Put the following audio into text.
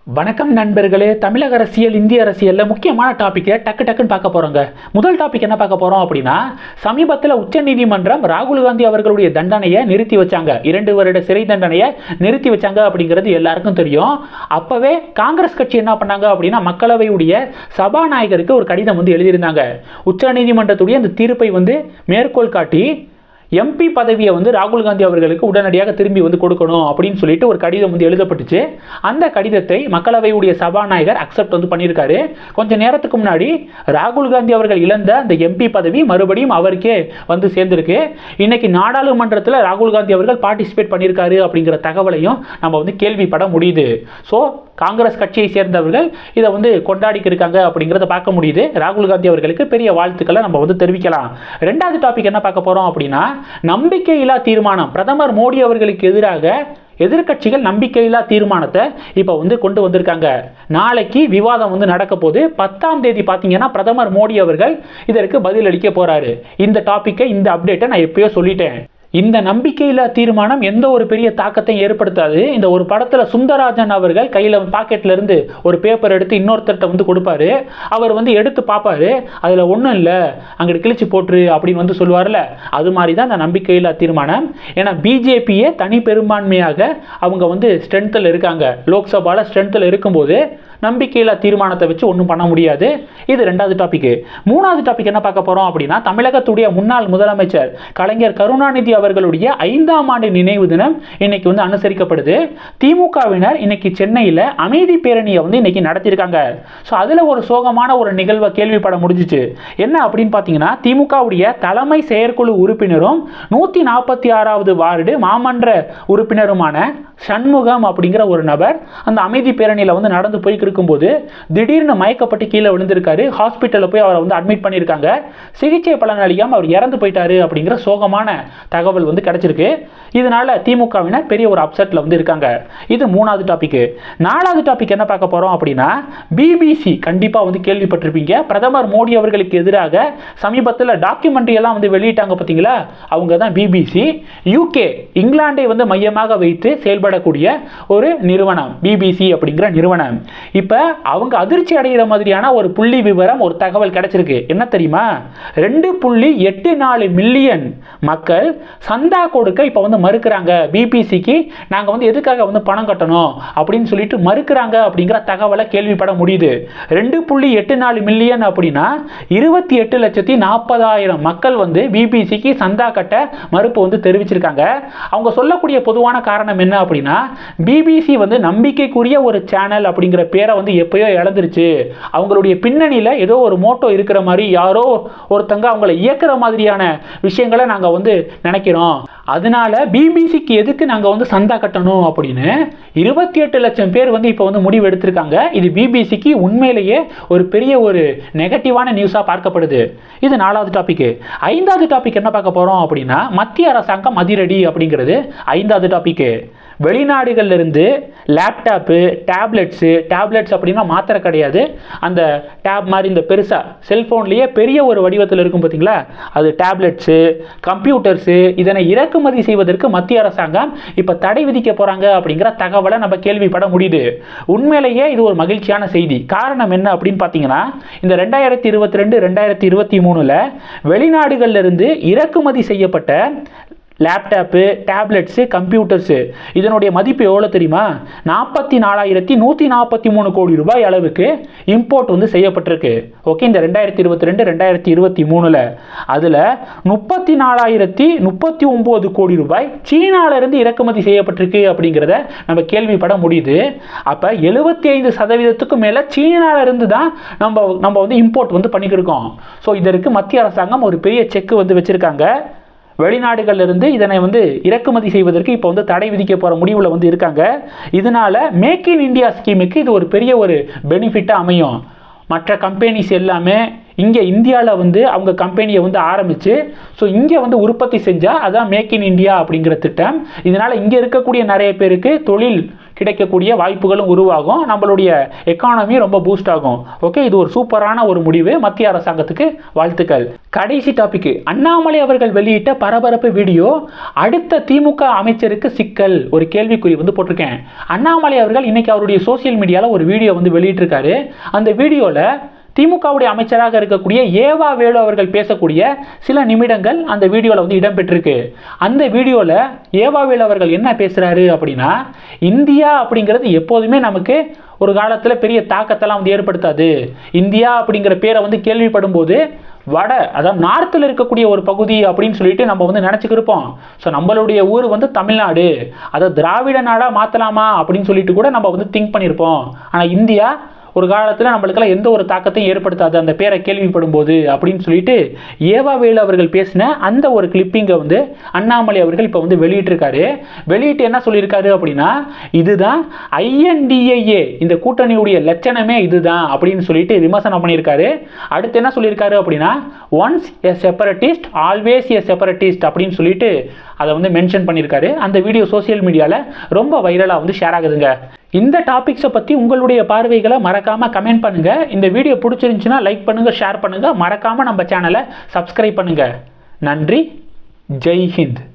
வணக்கம் நண்பர்களே தமிழக அரசியல் இந்திய அரசியலில் முக்கியமான டாப்பிக்கை டக்கு டக்குன்னு பார்க்க போகிறோங்க முதல் டாபிக் என்ன பார்க்க போகிறோம் அப்படின்னா சமீபத்தில் உச்சநீதிமன்றம் ராகுல் காந்தி அவர்களுடைய தண்டனையை நிறுத்தி வச்சாங்க இரண்டு வருட சிறை தண்டனையை நிறுத்தி வச்சாங்க அப்படிங்கிறது எல்லாருக்கும் தெரியும் அப்போவே காங்கிரஸ் கட்சி என்ன பண்ணாங்க அப்படின்னா மக்களவையுடைய சபாநாயகருக்கு ஒரு கடிதம் வந்து எழுதியிருந்தாங்க உச்சநீதிமன்றத்துடைய அந்த தீர்ப்பை வந்து மேற்கோள் காட்டி எம்பி பதவியை வந்து ராகுல் காந்தி அவர்களுக்கு உடனடியாக திரும்பி வந்து கொடுக்கணும் அப்படின்னு சொல்லிட்டு ஒரு கடிதம் வந்து எழுதப்பட்டுச்சு அந்த கடிதத்தை மக்களவையுடைய சபாநாயகர் அக்செப்ட் வந்து பண்ணியிருக்காரு கொஞ்ச நேரத்துக்கு முன்னாடி ராகுல் காந்தி அவர்கள் இழந்த அந்த எம்பி பதவி மறுபடியும் அவருக்கே வந்து சேர்ந்திருக்கு இன்னைக்கு நாடாளுமன்றத்தில் ராகுல் காந்தி அவர்கள் பார்ட்டிசிபேட் பண்ணியிருக்காரு அப்படிங்கிற தகவலையும் நம்ம வந்து கேள்விப்பட முடியுது ஸோ காங்கிரஸ் கட்சியை சேர்ந்தவர்கள் இதை வந்து கொண்டாடிக்கு இருக்காங்க அப்படிங்கிறத பார்க்க முடியுது ராகுல் காந்தி அவர்களுக்கு பெரிய வாழ்த்துக்களை நம்ம வந்து தெரிவிக்கலாம் ரெண்டாவது டாபிக் என்ன பார்க்க போறோம் அப்படின்னா நம்பிக்கையில்லா தீர்மானம் பிரதமர் மோடி அவர்களுக்கு எதிராக எதிர்க்கட்சிகள் நம்பிக்கையில்லா தீர்மானத்தை இப்போ வந்து கொண்டு வந்திருக்காங்க நாளைக்கு விவாதம் வந்து நடக்க போது பத்தாம் தேதி பார்த்தீங்கன்னா பிரதமர் மோடி அவர்கள் இதற்கு பதில் அளிக்க போறாரு இந்த டாப்பிக்கை இந்த அப்டேட்டை நான் எப்பயோ சொல்லிட்டேன் இந்த நம்பிக்கையில்லா தீர்மானம் எந்த ஒரு பெரிய தாக்கத்தையும் ஏற்படுத்தாது இந்த ஒரு படத்தில் சுந்தரராஜன் அவர்கள் கையில் பாக்கெட்ல இருந்து ஒரு பேப்பர் எடுத்து இன்னொருத்தர்கிட்ட வந்து கொடுப்பாரு அவர் வந்து எடுத்து பார்ப்பாரு அதில் ஒன்றும் இல்லை அங்கிட்டு கிழிச்சு போட்டுரு அப்படின்னு வந்து சொல்லுவார்ல அது மாதிரி தான் இந்த நம்பிக்கையில்லா தீர்மானம் ஏன்னா பிஜேபியே தனி பெரும்பான்மையாக அவங்க வந்து ஸ்ட்ரென்த்தில் இருக்காங்க லோக்சபாவில் ஸ்ட்ரென்த்தில் இருக்கும்போது நம்பிக்கையில்லா தீர்மானத்தை வச்சு ஒன்றும் பண்ண முடியாது இது ரெண்டாவது டாபிக் மூணாவது டாபிக் என்ன பார்க்க போகிறோம் அப்படின்னா தமிழகத்துடைய முன்னாள் முதலமைச்சர் கலைஞர் கருணாநிதி அவர்களுடைய ஐந்தாம் ஆண்டு நினைவு தினம் இன்னைக்கு வந்து அனுசரிக்கப்படுது திமுகவினர் இன்னைக்கு சென்னையில் அமைதி பேரணியை வந்து இன்னைக்கு நடத்தியிருக்காங்க ஸோ அதில் ஒரு சோகமான ஒரு நிகழ்வை கேள்விப்பட முடிஞ்சிச்சு என்ன அப்படின்னு பார்த்தீங்கன்னா திமுகவுடைய தலைமை செயற்குழு உறுப்பினரும் நூற்றி நாற்பத்தி ஆறாவது வார்டு மாமன்ற உறுப்பினருமான சண்முகம் அப்படிங்கிற ஒரு நபர் அந்த அமைதி பேரணியில் வந்து நடந்து போய்க்கு இருக்கும்போது திடீர்னு மயக்கப்பட்டு கீழே விழுந்திருக்காரு ஹாஸ்பிட்டலில் போய் அவரை வந்து அட்மிட் பண்ணியிருக்காங்க சிகிச்சை பலன் அளிக்காமல் அவர் இறந்து போயிட்டாரு அப்படிங்கிற சோகமான தகவல் வந்து கிடைச்சிருக்கு இதனால திமுகவினர் பெரிய ஒரு அப்செட்டில் வந்து இருக்காங்க இது மூணாவது டாபிக் நாலாவது டாபிக் என்ன பார்க்க போகிறோம் அப்படின்னா பிபிசி கண்டிப்பாக வந்து கேள்விப்பட்டிருப்பீங்க பிரதமர் மோடி அவர்களுக்கு எதிராக சமீபத்தில் டாக்குமெண்ட்ரி எல்லாம் வந்து வெளியிட்டாங்க பார்த்தீங்களா அவங்க தான் பிபிசி யூகே இங்கிலாண்டை வந்து மையமாக வைத்து செயல்படக்கூடிய ஒரு நிறுவனம் பிபிசி அப்படிங்கிற நிறுவனம் இப்போ அவங்க அதிர்ச்சி அடைகிற மாதிரியான ஒரு புள்ளி விவரம் ஒரு தகவல் கிடைச்சிருக்கு என்ன தெரியுமா ரெண்டு புள்ளி எட்டு நாலு மில்லியன் மக்கள் சந்தா கொடுக்க இப்போ வந்து மறுக்கிறாங்க பிபிசிக்கு நாங்கள் வந்து எதுக்காக வந்து பணம் கட்டணும் அப்படின்னு சொல்லிட்டு மறுக்கிறாங்க அப்படிங்கிற தகவலை கேள்விப்பட முடியுது ரெண்டு புள்ளி எட்டு நாலு மில்லியன் அப்படின்னா இருபத்தி எட்டு லட்சத்தி நாற்பதாயிரம் மக்கள் வந்து பிபிசிக்கு சந்தா கட்ட மறுப்பு வந்து தெரிவிச்சிருக்காங்க அவங்க சொல்லக்கூடிய பொதுவான காரணம் என்ன அப்படின்னா பிபிசி வந்து நம்பிக்கைக்குரிய ஒரு சேனல் அப்படிங்கிற பேரை வந்து எப்பயோ இழந்துருச்சு அவங்களுடைய பின்னணியில் ஏதோ ஒரு மோட்டோ இருக்கிற மாதிரி யாரோ ஒருத்தங்க அவங்கள இயக்குற மாதிரியான விஷயங்களை நாங்கள் வந்து நினைக்கிறோம் அதனால பிபிசிக்கு எதுக்கு நாங்கள் வந்து சந்தா கட்டணும் அப்படின்னு இருபத்தி எட்டு லட்சம் பேர் வந்து இப்போ வந்து முடிவு எடுத்திருக்காங்க இது பிபிசிக்கு உண்மையிலேயே ஒரு பெரிய ஒரு நெகட்டிவான நியூஸாக பார்க்கப்படுது இது நாலாவது டாபிக் ஐந்தாவது டாபிக் என்ன பார்க்க போகிறோம் அப்படின்னா மத்திய அரசாங்கம் அதிரடி அப்படிங்கிறது ஐந்தாவது டாபிக் வெளிநாடுகள்ல இருந்து லேப்டாப்பு டேப்லெட்ஸு டேப்லெட்ஸ் அப்படின்னா மாத்திரை கிடையாது அந்த டேப் மாதிரி இந்த பெருசாக செல்ஃபோன்லேயே பெரிய ஒரு வடிவத்தில் இருக்கும் பார்த்தீங்களா அது டேப்லெட்ஸு கம்ப்யூட்டர்ஸு இதனை இறக்குமதி செய்வதற்கு மத்திய அரசாங்கம் இப்போ தடை விதிக்க போகிறாங்க அப்படிங்கிற தகவலை நம்ம கேள்விப்பட முடியுது உண்மையிலேயே இது ஒரு மகிழ்ச்சியான செய்தி காரணம் என்ன அப்படின்னு பார்த்தீங்கன்னா இந்த ரெண்டாயிரத்தி இருபத்தி ரெண்டு ரெண்டாயிரத்தி இருபத்தி மூணில் வெளிநாடுகள்ல இருந்து இறக்குமதி செய்யப்பட்ட லேப்டாப்பு டேப்லெட்ஸு கம்ப்யூட்டர்ஸு இதனுடைய மதிப்பு எவ்வளோ தெரியுமா நாற்பத்தி நாலாயிரத்தி நூற்றி நாற்பத்தி மூணு கோடி ரூபாய் அளவுக்கு இம்போர்ட் வந்து செய்யப்பட்டிருக்கு ஓகே இந்த ரெண்டாயிரத்தி இருபத்தி ரெண்டு ரெண்டாயிரத்தி இருபத்தி மூணில் அதில் முப்பத்தி நாலாயிரத்தி முப்பத்தி ஒம்பது கோடி ரூபாய் சீனாவிலிருந்து இறக்குமதி செய்யப்பட்டிருக்கு அப்படிங்கிறத நம்ம கேள்விப்பட முடியுது அப்போ எழுபத்தி ஐந்து சதவீதத்துக்கும் மேலே சீனாவிலிருந்து தான் நம்ம நம்ம வந்து இம்போர்ட் வந்து பண்ணிக்கிருக்கோம் ஸோ இதற்கு மத்திய அரசாங்கம் ஒரு பெரிய செக் வந்து வச்சுருக்காங்க வெளிநாடுகள்ல இருந்து இதனை வந்து இறக்குமதி செய்வதற்கு இப்போ வந்து தடை விதிக்க போகிற முடிவில் வந்து இருக்காங்க இதனால மேக் இன் இந்தியா ஸ்கீமுக்கு இது ஒரு பெரிய ஒரு பெனிஃபிட்டாக அமையும் மற்ற கம்பெனிஸ் எல்லாமே இங்கே இந்தியாவில் வந்து அவங்க கம்பெனியை வந்து ஆரம்பித்து ஸோ இங்கே வந்து உற்பத்தி செஞ்சால் அதான் மேக் இன் இந்தியா அப்படிங்கிற திட்டம் இதனால் இங்கே இருக்கக்கூடிய நிறைய பேருக்கு தொழில் கிடைக்கக்கூடிய வாய்ப்புகளும் உருவாகும் நம்மளுடைய எக்கானமி ரொம்ப பூஸ்ட் ஆகும் ஓகே இது ஒரு சூப்பரான ஒரு முடிவு மத்திய அரசாங்கத்துக்கு வாழ்த்துக்கள் கடைசி டாபிக் அண்ணாமலை அவர்கள் வெளியிட்ட பரபரப்பு வீடியோ அடுத்த திமுக அமைச்சருக்கு சிக்கல் ஒரு கேள்விக்குறி வந்து போட்டிருக்கேன் அண்ணாமலை அவர்கள் இன்னைக்கு அவருடைய சோசியல் மீடியாவில் ஒரு வீடியோ வந்து வெளியிட்டிருக்காரு அந்த வீடியோவில் திமுகவுடைய அமைச்சராக இருக்கக்கூடிய ஏவா வேலு அவர்கள் பேசக்கூடிய சில நிமிடங்கள் அந்த வீடியோவில் வந்து இடம்பெற்றிருக்கு அந்த வீடியோவில் ஏவா வேலு அவர்கள் என்ன பேசுகிறாரு அப்படின்னா இந்தியா அப்படிங்கிறது எப்போதுமே நமக்கு ஒரு காலத்தில் பெரிய தாக்கத்தெல்லாம் வந்து ஏற்படுத்தாது இந்தியா அப்படிங்கிற பேரை வந்து கேள்விப்படும் போது வட அதாவது நார்த்தில் இருக்கக்கூடிய ஒரு பகுதி அப்படின்னு சொல்லிட்டு நம்ம வந்து நினச்சிக்கிருப்போம் ஸோ நம்மளுடைய ஊர் வந்து தமிழ்நாடு அதை திராவிட நாடாக மாற்றலாமா அப்படின்னு சொல்லிட்டு கூட நம்ம வந்து திங்க் பண்ணியிருப்போம் ஆனால் இந்தியா ஒரு காலத்தில் நம்மளுக்கெல்லாம் எந்த ஒரு தாக்கத்தையும் ஏற்படுத்தாது அந்த பேரை கேள்விப்படும் போது அப்படின்னு சொல்லிட்டு ஏவா வேலு அவர்கள் பேசின அந்த ஒரு கிளிப்பிங்கை வந்து அண்ணாமலை அவர்கள் இப்போ வந்து வெளியிட்டிருக்காரு வெளியிட்டு என்ன சொல்லியிருக்காரு அப்படின்னா இதுதான் ஐஎன்டிஏஏ இந்த கூட்டணியுடைய லட்சணமே இதுதான் அப்படின்னு சொல்லிட்டு விமர்சனம் பண்ணியிருக்காரு அடுத்து என்ன சொல்லியிருக்காரு அப்படின்னா ஒன்ஸ் எ செப்பரட்டிஸ்ட் ஆல்வேஸ் எ செப்பரட்டிஸ்ட் அப்படின்னு சொல்லிட்டு அதை வந்து மென்ஷன் பண்ணியிருக்காரு அந்த வீடியோ சோசியல் மீடியாவில் ரொம்ப வைரலாக வந்து ஷேர் ஆகுதுங்க இந்த டாபிக்ஸை பற்றி உங்களுடைய பார்வைகளை மறக்காமல் கமெண்ட் பண்ணுங்கள் இந்த வீடியோ பிடிச்சிருந்துச்சுன்னா லைக் பண்ணுங்கள் ஷேர் பண்ணுங்கள் மறக்காமல் நம்ம சேனலை சப்ஸ்கிரைப் பண்ணுங்கள் நன்றி ஜெய் ஹிந்த்